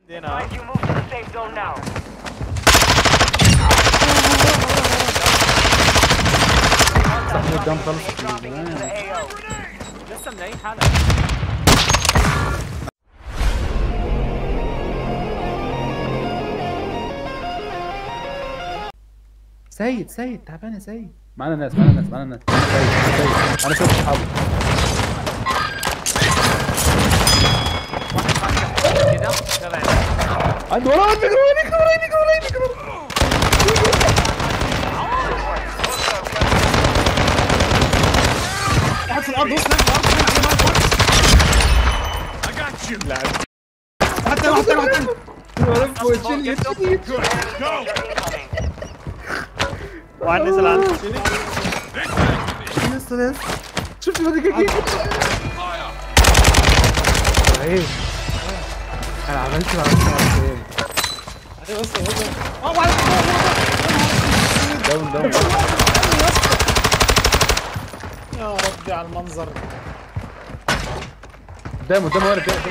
هنا Advise you move to the safe zone now. صاحبي قدام خلص Dropping into the AO. لسه ملاقيين حالة سيد سيد تعبان يا سيد معانا ناس معانا ناس معانا ناس سيد سيد انا شفت اصحابه كده تبع عنده ورا بيجري ورا بيجري ورا بيجري ورا بيجري ورا قاعد في الارض وسط في الارض لا واحد تاني واحد تاني واحد تاني Incoming. واحد نزل عند الشيلي لسه لسه شفت بدك كيف ايه انا عملت ما عملت ايه ايوه بس بس اه واحد داون داون يا ربي على المنظر قدام قدام ورا قدام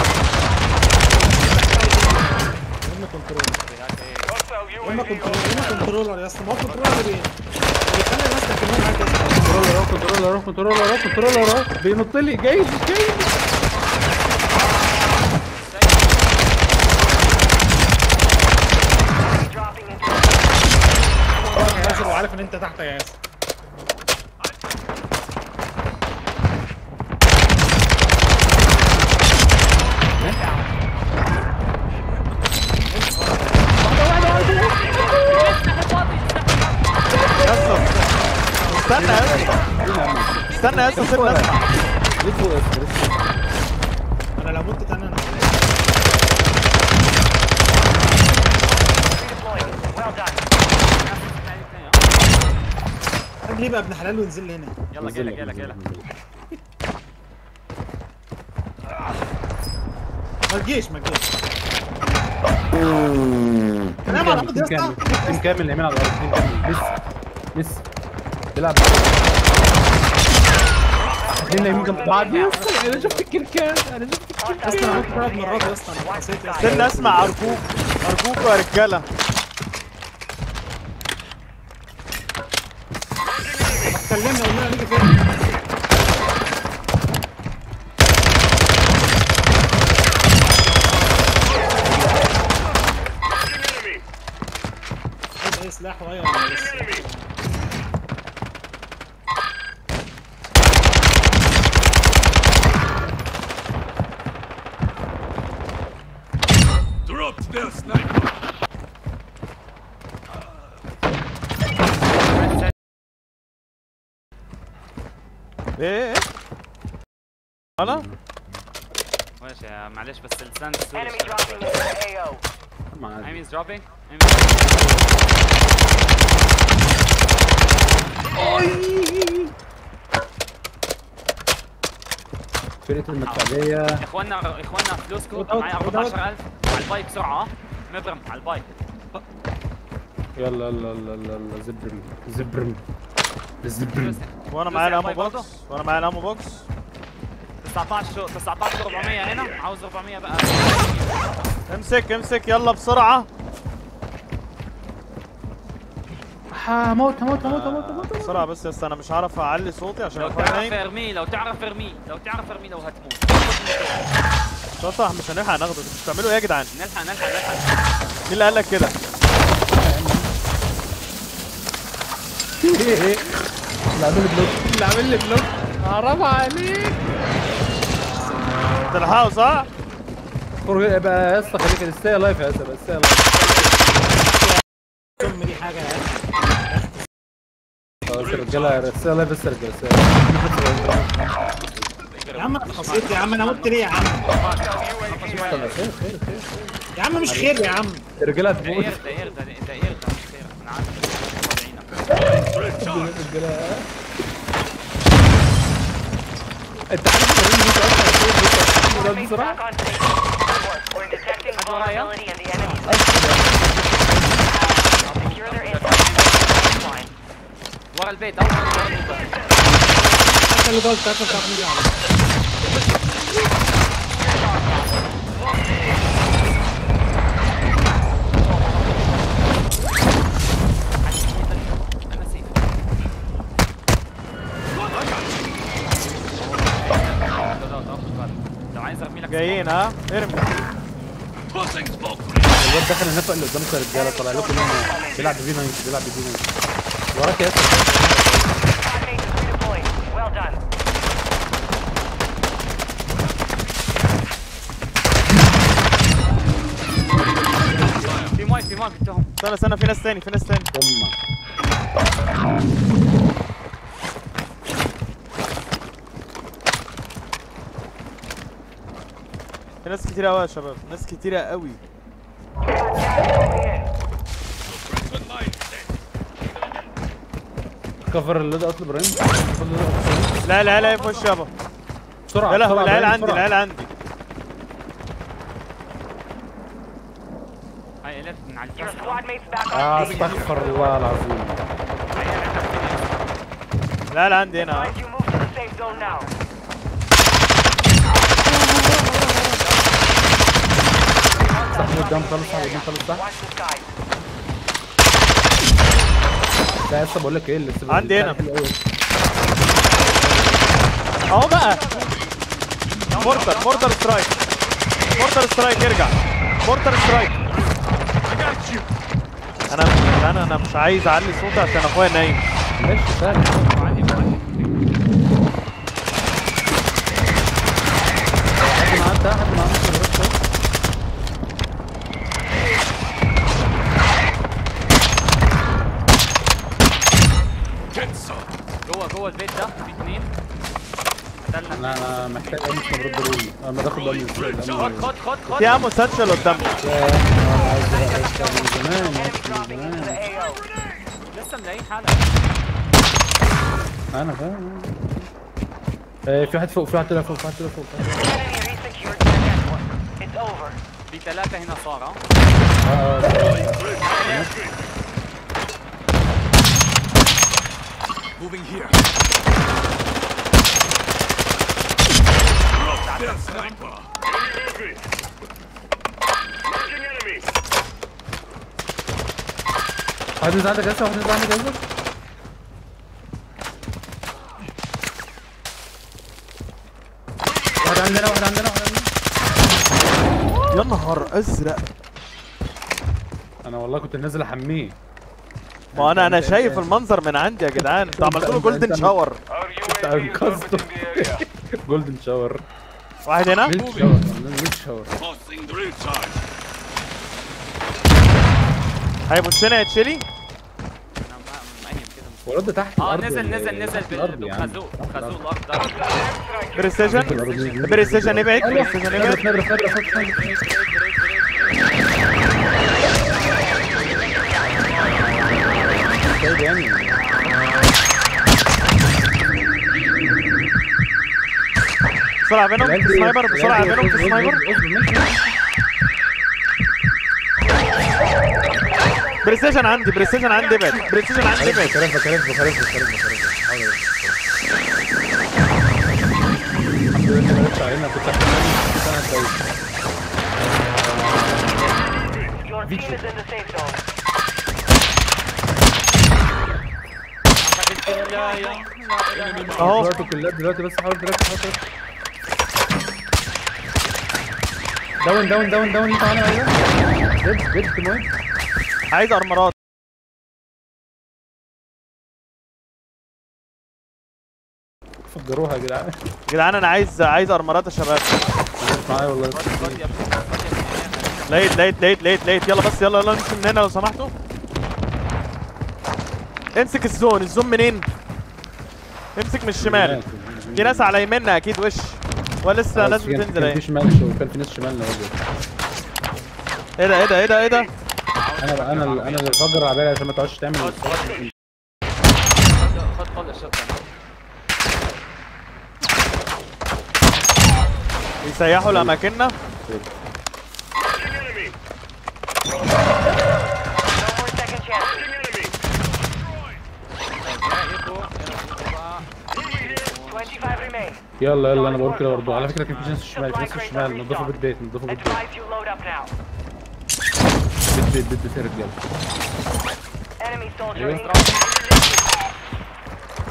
هم كنترول هم كنترول هم كنترولر يا اسطى ما هو كنترولر ايه بيخلي الناس تكلمهم معاك يا اسطى كنترولر اهو كنترولر اهو كنترولر اهو كنترولر اهو بينط لي جاي جاي Dropping into the طبعا ياسر وعارف ان انت تحت يا ياسر استنى يا اسطى استنى يا اسطى سيبنا اسمع ليه فوق يا اسطى لسه انا لو مت تاني انا deploying. Well done. خد ليه بقى ابن حلال وينزل لي هنا يلا جايلك جايلك جايلك ما تجيش ما تجيش نام على الارض يا تيم كامل اسطى تيم كامل يمين على الارض تيم كامل لسه لسه بيلعب اتنين نايمين جنب بعض يا اسطى انا شفت الكركان انا شفت يا اسطى انا مت ثلاث مرات يا اسطى انا حسيت يا اسطى استنى اسمع ارجوك ارجوك يا رجاله كلمنا قلنا نيجي فين عايز اي سلاح وغير ولا لسه ايه ايه انا ماشي يا معلش بس الساند Enemy dropping into the AO. معاك Enemy's dropping فرقة المدفعية يا اخوانا اخوانا فلوسكم ودوت- معايا ودوت. 14000 على البايك بسرعه مبرم على البايك يلا يلا يلا يلا يلا زبرم زبرم زبرم وانا فلوس معايا يا الامو باي برضه؟ بوكس وانا معايا الامو بوكس 19 19 400 هنا عاوز 400 بقى امسك امسك يلا بسرعه هموت هموت هموت هموت هموت بسرعه بس يا اسطى انا مش هعرف اعلي صوتي عشان لو اكون تعرف نايم ارميه لو تعرف ارميه لو تعرف ارميه لو هتموت صح مش هنلحق ناخده انتوا بتعملوا ايه يا جدعان نلحق نلحق نلحق مين اللي قال لك كده اللي عامل لي بلوك اللي عامل لي بلوك حرام عليك تلحقوا صح خرج بقى يا اسطى خليك استاي لايف يا اسطى استاي لايف ثم دي حاجه يا اسطى خلاص يا رجاله استاي لايف بس يا رجاله استاي لايف يا عم انا خسيت يا عم انا مت ليه يا عم خير خير خير يا عم مش خير يا عم الرجاله ده هتموت قرد ده قرد ده قرد مش خير انا عارف الرجاله انت عارف الرجاله دي اصلا Face بسرعه back on station. Good work. We're detecting a vulnerability in the enemy's Secure their info. Line. ورا البيت اول ورا البيت خلي بالك تعرف تعرف نيجي على ها ارمي الواد دخل النفق اللي قدامكم يا رجاله طلع لكم منه بيلعب بي 9 بيلعب بي 9 وراك يا اسطى Squad mates redeploying. Well done. في ماي في ماي قلتهم استنى استنى في ناس تاني في ناس تاني ثم في ناس كتير قوي يا شباب ناس كتيرة قوي كفر اللود اطلب ابراهيم كفر اللود أطلب. لا لا لا في وش يابا بسرعه يا لهوي بسرعة العيال إبراهيم، عندي بسرعة. العيال عندي هاي الف من على Your الجسر squad mates back آه، on station. استغفر الله العظيم العيال عندي هنا Advise you move to the safe zone now. صح قدام خالص صح قدام خالص صح Watch the skies. لا لسه بقول لك ايه لسه عندي هنا. حلو قوي. اهو بقى مورتر مورتر سترايك مورتر سترايك ارجع مورتر سترايك انا انا انا مش عايز اعلي صوتي عشان اخويا نايم ماشي سهل عندي عندي حد معاه بتاع حد معاه نص الوقت ده. جوه جوه البيت ده في اثنين استنى انا انا محتاج امس مبرد ضروري انا باخد امس خد خد خد خد في امو ساتشل قدامنا من زمان Enemy من dropping into the زمان AO. لسه ملاقيين حلقه انا فاهم آه، في واحد فوق في واحد طلع فوق في واحد طلع فوق في واحد طلع Enemy resecured your network. It's over. في ثلاثه هنا صار ها فوق. آه، واحد نزل عندك لسه واحد نزل عندك لسه واحد عندنا واحد عندنا واحد عندنا يا نهار ازرق انا والله كنت نازل احميه ما انا انا شايف المنظر من عندي يا جدعان انتوا عملتوا له أنت- جولدن أنت- شاور كنت انقذته جولدن شاور واحد هنا ميلك شاور ميلك شاور هيبص يا تشيلي انا ما- مقيم كده ورد تحت اه الأرض نزل ولا نزل إيه؟ نزل تحت الأرض بال- يا عم. بالخازوق تحت الأرض. بالخازوق الاخضر بريسيجن بريسيجن ابعد بريسيجن ابعد نضرب نضرب نضرب نضرب طيب يعني بسرعه فينوم في سنايبر بسرعه فينوم في سنايبر بريسيجن عندي بريسيجن عندي ابعد بريسيجن عندي ابعد كرفة كرفة كرفة كرفة كرفة حاول بس. الحمد لله ما جاتش علينا كنت احتمال كنت انا كويس Your team is in the safe zone. اهو دلوقتي كلها دلوقتي بس حاول تركز حاول تركز داون داون داون داون انت معانا ايوه ديد ديد مهم عايز ارمرات فجروها يا جدعان يا جدعان انا عايز عايز ارمرات يا شباب مش معايا والله لقيت لقيت لقيت لقيت لقيت يلا بس يلا يلا نمشي من هنا لو سمحتوا امسك الزون الزون منين امسك من الشمال في ناس على يمنا اكيد وش ولسه ناس بتنزل كان اهي في شمال شو كان في ناس شمالنا برضه ايه ده ايه ده ايه ده ايه ده انا انا انا اللي بفجر العبايه عشان ما تقعدش تعمل خد خد الشوت بيسيحوا لاماكننا No more second chances. 25 remain. يلا يلا انا بقول كده برضه على فكره كان في ناس في الشمال في ناس في الشمال نضفوا بيت بيت نضفوا بيت بيت Advise you load up now. بيت بيت بيت بيت يا رجاله Enemy soldier Yeah. incoming.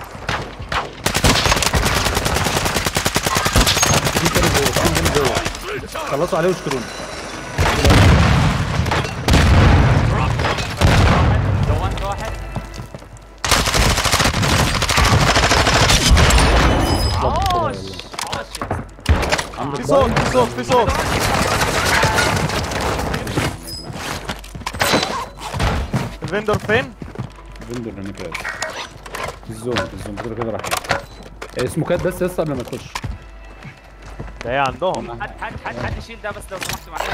في تاني جوه في تاني جوه خلصوا عليه واشكروني دونت واحد عوش عوش يا في صوت في صوت في صوت الفندور فين؟ فندور هناك يا اسطى. في الزون في الزون كده كده رايحين اسمه كات بس لسه قبل ما تخش ده هي عندهم حد حد حد حد يشيل ده بس لو سمحتوا معلش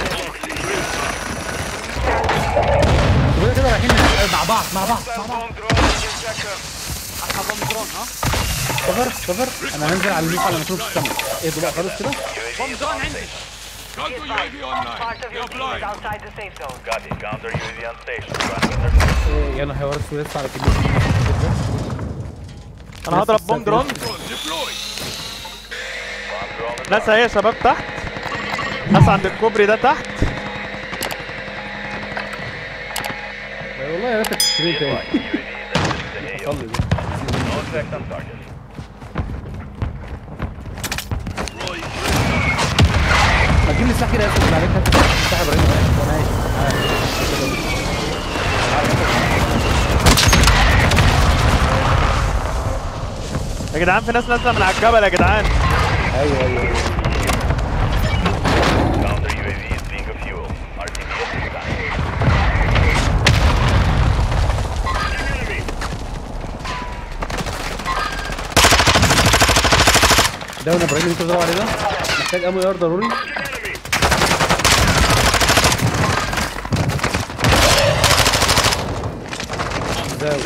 كده كده رايحين مع بعض مع بعض مع بعض احنا بوم درون ها كفر كفر انا هنزل على اللوك على مكروف السما ايه ده بقى خلاص كده بوم درون عندي Be advised, part of your team is outside the safe zone. Copy. Counter UAV on station. Transmitter. إيه، يا نهار اسود لسه على كده انا هضرب بوم درون Bomb drone ناس اهي يا شباب تحت ناس عند الكوبري ده تحت والله يا ريتك تشتريه تاني صلي ده No effect on target. ما تجيب لي سلاح كده يا اسطى عليك هات سلاح ابراهيم ماشي يا جدعان في ناس نازله من على الجبل يا جدعان ايوه ايوه ايوه Counter UAV is being a fuel. RTBS is done. ده وانا ابراهيم اللي انت بتدور عليه ده محتاج امو يار ضروري زاوي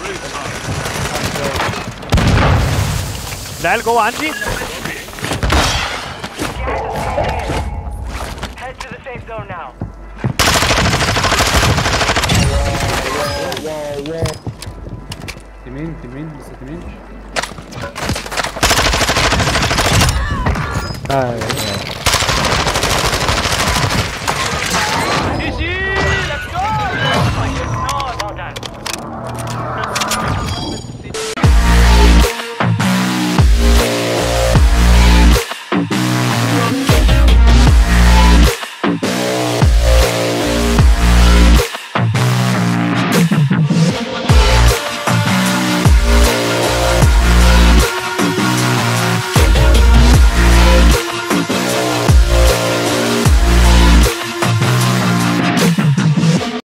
العيال جوه عندي Head to the safe zone now. تيمين تيمين لسه تيمين